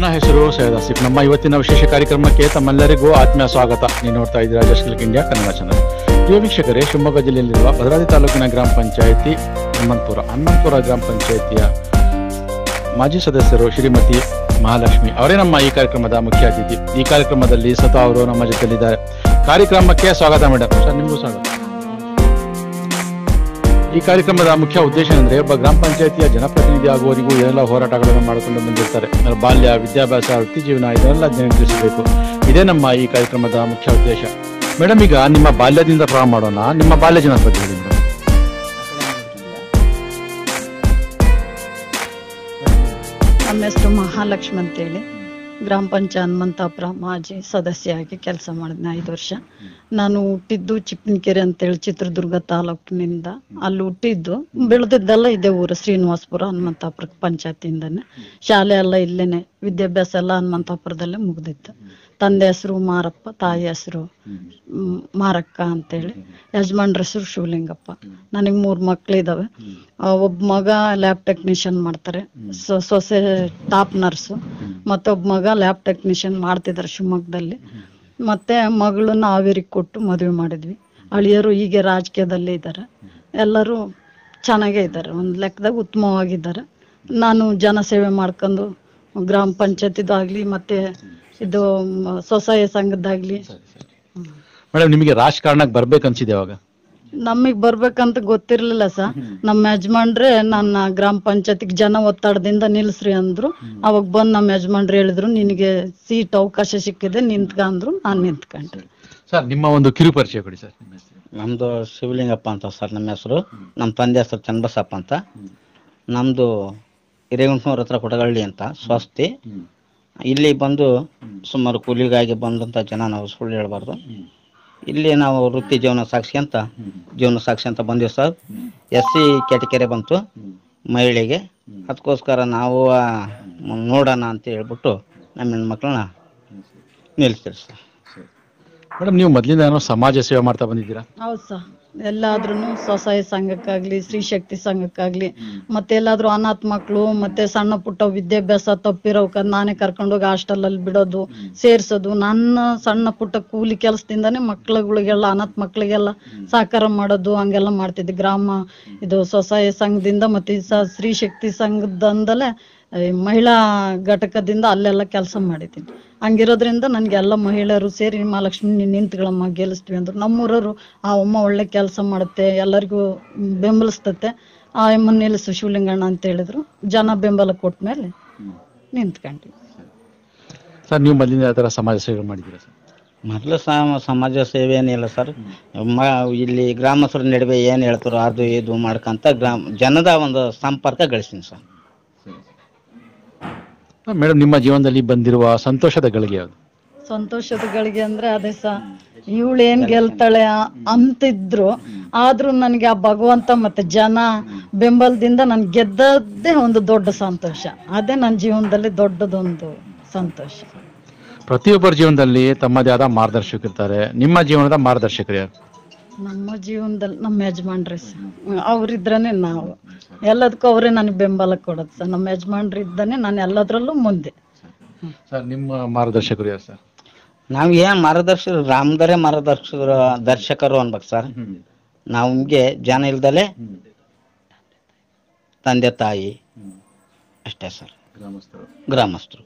ನನ್ನ ಹೆಸರು ಸೈಯದ್ ಆಸಿಫ್ ನಮ್ಮ ಇವತ್ತಿನ ವಿಶೇಷ ಕಾರ್ಯಕ್ರಮಕ್ಕೆ ತಮ್ಮೆಲ್ಲರಿಗೂ ಆತ್ಮೀಯ ಸ್ವಾಗತ ನೀವು ನೋಡ್ತಾ ಇದ್ದೀರಾ just click India Kannada channel ಯುವ ವೀಕ್ಷಕರೇ ಶಿವಮೊಗ್ಗ ಜಿಲ್ಲೆಯಲ್ಲಿರುವ ಭದ್ರಾವತಿ ತಾಲೂಕಿನ ಗ್ರಾಮ ಪಂಚಾಯಿತಿ ಹನುಮಂತಪುರ ಹನುಮಂತಪುರ ಗ್ರಾಮ ಪಂಚಾಯಿತಿಯ ಮಾಜಿ ಸದಸ್ಯರು ಶ್ರೀಮತಿ ಮಹಾಲಕ್ಷ್ಮಿ ಅವರೇ ನಮ್ಮ ಈ ಕಾರ್ಯಕ್ರಮದ ಮುಖ್ಯ ಅತಿಥಿ ಈ ಕಾರ್ಯಕ್ರಮದಲ್ಲಿ ಸ್ವತಃ ಅವರು ನಮ್ಮ ಜೊತೆಲಿದ್ದಾರೆ ಕಾರ್ಯಕ್ರಮಕ್ಕೆ ಸ್ವಾಗತ ಮೇಡಮ್ ಸರ್ ನಿಮಗೂ ಸ್ವಾಗತ ಈ ಕಾರ್ಯಕ್ರಮದ ಮುಖ್ಯ ಉದ್ದೇಶ ಅಂದ್ರೆ ಒಬ್ಬ ಗ್ರಾಮ ಪಂಚಾಯತಿಯ ಜನಪ್ರತಿನಿಧಿ ಆಗುವವರೆಗೂ ಏನೆಲ್ಲ ಹೋರಾಟಗಳನ್ನು ಮಾಡಿಕೊಂಡು ಬಂದಿರ್ತಾರೆ ಅಂದ್ರೆ ಬಾಲ್ಯ ವಿದ್ಯಾಭ್ಯಾಸ ವೃತ್ತಿ ಜೀವನ ಇದನ್ನೆಲ್ಲ ನಿಯಂತ್ರಿಸಬೇಕು ಇದೇ ನಮ್ಮ ಈ ಕಾರ್ಯಕ್ರಮದ ಮುಖ್ಯ ಉದ್ದೇಶ ಮೇಡಮ್ ಈಗ ನಿಮ್ಮ ಬಾಲ್ಯದಿಂದ ಪ್ರಾರಂಭ ಮಾಡೋಣ ನಿಮ್ಮ ಬಾಲ್ಯ ಜನ ಬಗ್ಗೆ ಹೇಳಿ ಮೇಡಮ್. ನಮ್ಮ ಹೆಸರು ಮಹಾಲಕ್ಷ್ಮಿ ಅಂತೇಳಿ ಗ್ರಾಮ ಪಂಚಾಯತ್ ಹನುಮಂತಾಪುರ ಮಾಜಿ ಸದಸ್ಯೆಯಾಗಿ ಕೆಲಸ ಮಾಡಿದ್ನ ಐದು ವರ್ಷ ನಾನು ಹುಟ್ಟಿದ್ದು ಚಿಕ್ಕನಕೆರೆ ಅಂತೇಳಿ ಚಿತ್ರದುರ್ಗ ತಾಲೂಕಿನಿಂದ ಅಲ್ಲಿ ಹುಟ್ಟಿದ್ದು ಬೆಳೆದಿದ್ದೆಲ್ಲ ಇದೇ ಊರು ಶ್ರೀನಿವಾಸಪುರ ಹನುಮಂತಾಪುರ ಪಂಚಾಯತಿಯಿಂದನೇ ಶಾಲೆ ಎಲ್ಲ ಇಲ್ಲೇನೆ ವಿದ್ಯಾಭ್ಯಾಸ ಎಲ್ಲ ಹನುಮಂತಾಪುರದಲ್ಲೇ ಮುಗ್ದಿತ್ತು ತಂದೆ ಹೆಸರು ಮಾರಪ್ಪ ತಾಯಿ ಹೆಸರು ಮ್, ಮಾರಕ್ಕ ಅಂತೇಳಿ ಯಜಮಾನ್ರ ಹೆಸರು ಶಿವಲಿಂಗಪ್ಪ ನನಗೆ ಮೂರು ಮಕ್ಳಿದಾವೆ ಆ, ಒಬ್ಬ ಮಗ ಲ್ಯಾಬ್ ಟೆಕ್ನಿಷಿಯನ್ ಮಾಡ್ತಾರೆ ಸೊ- ಸೊಸೆ ಟಾಪ್ ನರ್ಸು ಮತ್ತೊಬ್ಬ ಮಗ ಲ್ಯಾಬ್ ಟೆಕ್ನಿಷಿಯನ್ ಮಾಡ್ತಿದ್ದಾರೆ ಶಿವಮೊಗ್ಗದಲ್ಲಿ ಮತ್ತೆ ಮಗಳನ್ನ ಹಾವೇರಿಗೆ ಕೊಟ್ಟು ಮದುವೆ ಮಾಡಿದ್ವಿ ಅಳಿಯರು ಹೀಗೆ ರಾಜಕೀಯದಲ್ಲೇ ಇದ್ದಾರೆ ಎಲ್ಲರೂ ಚೆನ್ನಾಗೇ ಇದ್ದಾರೆ ಒಂದು ಲೆಕ್ಕದಾಗ ಉತ್ತಮವಾಗಿದ್ದಾರೆ ನಾನು ಜನಸೇವೆ ಮಾಡ್ಕೊಂಡು ಗ್ರಾಮ ಪಂಚಾಯತಿದಾಗ್ಲಿ ಮತ್ತೆ ಇದು ಮ, ಸ್ವಸಹಾಯ ಸಂಘದ್ದಾಗ್ಲಿ ಮೇಡಮ್ ನಿಮಗೆ ರಾಜಕಾರಣಕ್ಕೆ ಬರ್ಬೇಕು ಅನ್ಸಿದೆ ಅವಾಗ ನಮಗ್ ಬರ್ಬೇಕಂತ ಗೊತ್ತಿರ್ಲಿಲ್ಲ ಸ ನಮ್ಮ ಯಜಮಾನ್ರೆ ನನ್ನ ಗ್ರಾಮ ಪಂಚಾಯತಿಗೆ ಜನ ಒತ್ತಡದಿಂದ ನಿಲ್ಸ್ರಿ ಅಂದ್ರು ಅವಾಗ ಬಂದ್ ನಮ್ಮ ಯಜಮಾನ್ರು ಹೇಳಿದ್ರು ನಿನಗೆ ಸೀಟ್ ಅವಕಾಶ ಸಿಕ್ಕಿದೆ ನಿಂತ್ಕ ಅಂದ್ರು ನಾನ್ ನಿಂತ್ಕೊಂಡೆ ಸರ್ ನಿಮ್ಮ ಒಂದು ಕಿರು ಪರಿಚಯ ಕೊಡಿ ಸರ್ ನಿಮ್ಮ ಹೆಸರು. ನಮ್ಮದು ಶಿವಲಿಂಗಪ್ಪ ಅಂತ ಸರ್ ನಮ್ಮ ಹೆಸರು ನಮ್ಮ ತಂದೆ ಹೆಸರು ಚನ್ನಬಸಪ್ಪ ಅಂತ ನಮ್ಮದು ಹಿರೇಗುಂಟ್ನೂರ ಹತ್ರ ಕೊಡಗಳ್ಳಿ ಅಂತ ಸ್ವಸ್ತಿ ಇಲ್ಲಿ ಬಂದು ಸುಮಾರು ಕೂಲಿಗಾಗಿ ಬಂದಂಥ ಜನ ನಾವು ಸುಳ್ಳು ಹೇಳ್ಬಾರ್ದು ಇಲ್ಲಿ ನಾವು ವೃತ್ತಿ ಜೀವನ ಸಾಕ್ಷಿ ಅಂತ ಜೀವನ ಸಾಕ್ಷಿ ಅಂತ ಬಂದೀವಿ ಸರ್ ಎಸ್ ಸಿ ಕ್ಯಾಟಗರಿ ಬಂತು ಮಹಿಳೆಗೆ ಅದಕ್ಕೋಸ್ಕರ ನಾವು ಆ, ಮ್- ನೋಡೋಣ ಅಂತ ಹೇಳ್ಬಿಟ್ಟು ನಮ್ಮ ಹೆಣ್ಮಕ್ಳನ್ನ ನಿಲ್ಲಿಸ್ತೀವಿ ಸರ್ ಮೇಡಮ್ ನೀವು ಮೊದಲಿಂದ ಏನೋ ಸಮಾಜ ಸೇವೆ ಮಾಡ್ತಾ ಬಂದಿದ್ದೀರಾ ಹೌದು ಸ ಎಲ್ಲಾದ್ರೂ ಸ್ವಸಹಾಯ ಸಂಘಕ್ಕಾಗ್ಲಿ ಸ್ತ್ರೀ ಶಕ್ತಿ ಸಂಘಕ್ಕಾಗ್ಲಿ ಮತ್ತೆ ಎಲ್ಲಾದ್ರೂ ಅನಾಥ ಮಕ್ಕಳು ಮತ್ತೆ ಸಣ್ಣ ಪುಟ್ಟ ವಿದ್ಯಾಭ್ಯಾಸ ತಪ್ಪಿರೋಕ ನಾನೇ ಕರ್ಕೊಂಡೋಗಿ ಹಾಸ್ಟೆಲ್ ಅಲ್ಲಿ ಬಿಡೋದು ಸೇರ್ಸೋದು ನನ್ನ ಸಣ್ಣ ಪುಟ್ಟ ಕೂಲಿ ಕೆಲಸದಿಂದಾನೇ ಮಕ್ಳುಗಳಿಗೆಲ್ಲ ಅನಾಥ ಮಕ್ಳಿಗೆಲ್ಲ ಸಹಕಾರ ಮಾಡೋದು ಹಂಗೆಲ್ಲ ಮಾಡ್ತಿದ್ದೆ ಗ್ರಾಮ ಇದು ಸ್ವಸಹಾಯ ಸಂಘದಿಂದ ಮತ್ತೆ ಈ ಸ ಸ್ತ್ರೀ ಶಕ್ತಿ ಸಂಘದಿಂದಲೇ ಈ ಮಹಿಳಾ ಘಟಕದಿಂದ ಅಲ್ಲೆಲ್ಲ ಕೆಲಸ ಮಾಡಿದ್ದೀನಿ ಹಂಗಿರೋದ್ರಿಂದ ನನಗೆ ಎಲ್ಲ ಮಹಿಳೆಯರು ಸೇರಿ ಮಹಾಲಕ್ಷ್ಮಿ ನೀನ್ ನಿಂತ್ಗಳಮ್ಮ ಗೆಲ್ಲಿಸ್ತೀವಿ ಅಂದ್ರು ನಮ್ಮೂರವರು ಆ ಅಮ್ಮ ಒಳ್ಳೆ ಕೆಲಸ ಮಾಡುತ್ತೆ ಎಲ್ಲರಿಗೂ ಬೆಂಬಲಿಸ್ತತೆ ಆ ಅಮ್ಮನ ನಿಲ್ಲಿಸು ಶಿವಲಿಂಗಣ್ಣ ಅಂತ ಹೇಳಿದ್ರು ಜನ ಬೆಂಬಲ ಕೊಟ್ಟ ಮೇಲೆ ನಿಂತ್ಕೊಂಡ್ವಿ ಸರ್ ನೀವು ಮೊದಲಿಂದ ಯಾವ ಥರ ಸಮಾಜ ಸೇವೆ ಮಾಡಿದ್ದೀರಾ ಸರ್ ಮೊದಲು ಸಮ ಸಮಾಜ ಸೇವೆ ಏನಿಲ್ಲ ಸರ್ ಮ ಇಲ್ಲಿ ಗ್ರಾಮಸ್ಥರ ನಡುವೆ ಏನು ಹೇಳ್ತಾರೋ ಅದು ಇದು ಮಾಡ್ಕೊಂತ ಗ್ರಾಮ ಜನದ ಒಂದು ಸಂಪರ್ಕ ಗಳಿಸ್ತೀನಿ ಸರ್ ಮೇಡಮ್ ನಿಮ್ಮ ಜೀವನದಲ್ಲಿ ಬಂದಿರುವ ಸಂತೋಷದ ಗಳಿಗೆ ಯಾವುದು ಸಂತೋಷದ ಗಳಿಗೆ ಅಂದ್ರೆ ಅದೇ ಸ ಇವಳು ಏನ್ ಗೆಲ್ತಾಳೆ ಆ- ಅಂತಿದ್ರು ಆದ್ರೂ ನನಗೆ ಆ ಭಗವಂತ ಮತ್ತೆ ಜನ ಬೆಂಬಲದಿಂದ ನನ್ ಗೆದ್ದದ್ದೇ ಒಂದು ದೊಡ್ಡ ಸಂತೋಷ ಅದೇ ನನ್ನ ಜೀವನದಲ್ಲಿ ದೊಡ್ಡದೊಂದು ಸಂತೋಷ ಪ್ರತಿಯೊಬ್ಬರ ಜೀವನದಲ್ಲಿ ತಮ್ಮದೇ ಆದ ಮಾರ್ಗದರ್ಶಕರು ಇರ್ತಾರೆ ನಿಮ್ಮ ಜೀವನದ ಮಾರ್ಗದರ್ಶಕರು ಯಾರು ನಮ್ಮ ಜೀವನದಲ್ಲಿ ನಮ್ಮ ಯಜಮಾನ್ರಿ ಸರ್ ಅವ್ರಿದ್ರನೆ ನಾವು ಎಲ್ಲದಕ್ಕೂ ಅವರೇ ನನಗೆ ಬೆಂಬಲ ಕೊಡೋದು ಸರ್ ನಮ್ಮ ಯಜಮಾನ್ರು ಇದ್ದಾನೆ ನಾನು ಎಲ್ಲದ್ರಲ್ಲೂ ಮುಂದೆ ಸರ್ ನಿಮ್ಮ ಮಾರ್ಗದರ್ಶಕರು ಯಾರು ಸರ್ ನಾವು ಏನು ಮಾರ್ಗದರ್ಶಕರು ರಾಮದರೇ ಮಾರ್ಗದರ್ಶಕರು ದರ್ಶಕರು ಅನ್ಬೇಕು ಸರ್ ನಾವು ನಮಗೆ ಜನ ಇಲ್ದಲೆ ತಂದೆ ತಾಯಿ ಅಷ್ಟೇ ಸರ್ ಗ್ರಾಮಸ್ಥರು ಗ್ರಾಮಸ್ಥರು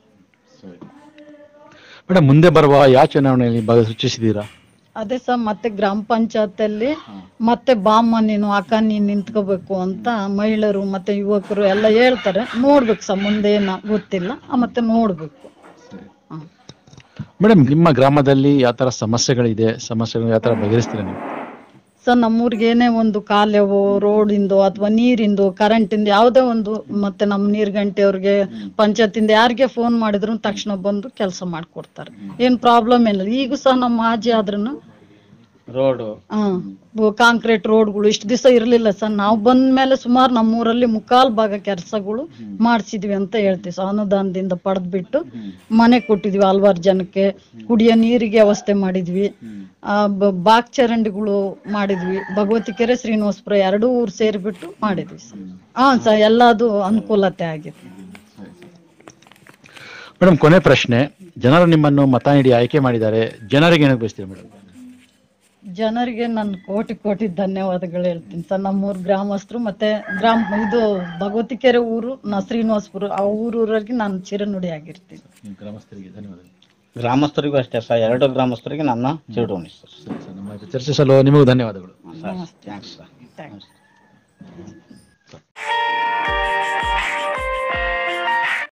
ಮೇಡಮ್ ಮುಂದೆ ಬರುವ ಯಾವ ಚುನಾವಣೆಯಲ್ಲಿ ಭಾಗ ಸೂಚಿಸಿದ್ದೀರಾ ಅದೇ ಸರ್ ಮತ್ತೆ ಗ್ರಾಮ ಪಂಚಾಯತಲ್ಲಿ ಮತ್ತೆ ಬಾಮ್ಮ ನೀನು ಅಕ್ಕ ನೀನ್ ನಿಂತ್ಕೋಬೇಕು ಅಂತ ಮಹಿಳೆಯರು ಮತ್ತೆ ಯುವಕರು ಎಲ್ಲ ಹೇಳ್ತಾರೆ ನೋಡ್ಬೇಕು ಸರ್ ಮುಂದೆ ಏನ ಗೊತ್ತಿಲ್ಲ ಆ, ಮತ್ತೆ ನೋಡ್ಬೇಕು ಹ್ಮ್. ಮೇಡಮ್ ನಿಮ್ಮ ಗ್ರಾಮದಲ್ಲಿ ಯಾವ ಥರ ಸಮಸ್ಯೆಗಳಿದೆ ಸಮಸ್ಯೆಗಳು ಯಾವ ಥರ ಬಗೆಹರಿಸ್ತೀರಾ ನೀವು ಸರ್ ನಮ್ಮೂರಿಗೆ ಏನೇ ಒಂದು ಕಾಲವೋ ರೋಡಿಂದು ಅಥವಾ ನೀರಿಂದು ಕರೆಂಟಿಂದು ಯಾವುದೇ ಒಂದು ಮತ್ತೆ ನಮ್ಮ ನೀರ್ ಗಂಟೆಯವ್ರಿಗೆ ಪಂಚಾಯತಿಂದ ಯಾರಿಗೆ ಫೋನ್ ಮಾಡಿದ್ರು ತಕ್ಷಣ ಬಂದು ಕೆಲಸ ಮಾಡ್ಕೊಡ್ತಾರೆ ಏನ್ ಪ್ರಾಬ್ಲಮ್ ಏನಿಲ್ಲ ಈಗ ಸಹ ನಮ್ಮ ಮಾಜಿ ಆದ್ರೂ ರೋಡು ಕಾಂಕ್ರೀಟ್ ರೋಡ್ಗಳು ಇಷ್ಟು ದಿವಸ ಇರಲಿಲ್ಲ ಸರ್ ನಾವು ಬಂದ ಮೇಲೆ ಸುಮಾರು ನಮ್ಮೂರಲ್ಲಿ ಮುಕ್ಕಾಲ್ ಭಾಗ ಕೆಲಸಗಳು ಮಾಡಿಸಿದ್ವಿ ಅಂತ ಹೇಳ್ತೀವಿ ಸರ್ ಅನುದಾನದಿಂದ ಪಡೆದ್ಬಿಟ್ಟು ಮನೆ ಕೊಟ್ಟಿದ್ವಿ ಹಲ್ವಾರು ಜನಕ್ಕೆ ಕುಡಿಯೋ ನೀರಿಗೆ ವ್ಯವಸ್ಥೆ ಮಾಡಿದ್ವಿ ಆ, ಬ- ಬಾಕ್ ಚರಂಡಿಗಳು ಮಾಡಿದ್ವಿ ಭಗವತಿ ಕೆರೆ ಶ್ರೀನಿವಾಸಪುರ ಎರಡೂ ಊರು ಸೇರಿಬಿಟ್ಟು ಮಾಡಿದ್ವಿ ಸರ್ ಹಾ ಸರ್ ಎಲ್ಲದು ಅನುಕೂಲತೆ ಆಗಿದೆ ಮೇಡಮ್ ಕೊನೆ ಪ್ರಶ್ನೆ ಜನರು ನಿಮ್ಮನ್ನು ಮತ ನೀಡಿ ಆಯ್ಕೆ ಮಾಡಿದ್ದಾರೆ ಜನರಿಗೆ ಏನಕ್ಕೆ ಬಯಸ್ತೀರಿ ಮೇಡಮ್ ಜನರಿಗೆ ನಾನು ಕೋಟಿ ಕೋಟಿ ಧನ್ಯವಾದಗಳು ಹೇಳ್ತೀನಿ ಸರ್ ನಮ್ಮೂರ್ ಗ್ರಾಮಸ್ಥರು ಮತ್ತೆ ಗ್ರಾಮ ಇದು ಭಗವತಿಕೆರೆ ಊರು ನಾ ಶ್ರೀನಿವಾಸಪುರ ಆ ಊರೂರಿಗೆ ನಾನು ಚಿರನುಡಿ ಆಗಿರ್ತೀನಿ ಗ್ರಾಮಸ್ಥರಿಗೆ ಧನ್ಯವಾದಗಳು ಗ್ರಾಮಸ್ಥರಿಗೂ ಅಷ್ಟೇ ಸರ್ ಎರಡು ಗ್ರಾಮಸ್ಥರಿಗೆ ನನ್ನ ಚಿರಡೋಣಿ ಸರ್ ಸರಿ ಸರ್ ನಮ್ಮ ಜೊತೆ ಚರ್ಚಿಸಲು ನಿಮಗೂ ಧನ್ಯವಾದಗಳು ಸರ್ ಥ್ಯಾಂಕ್ಸ್ ಸರ್ ಥ್ಯಾಂಕ್ಸ್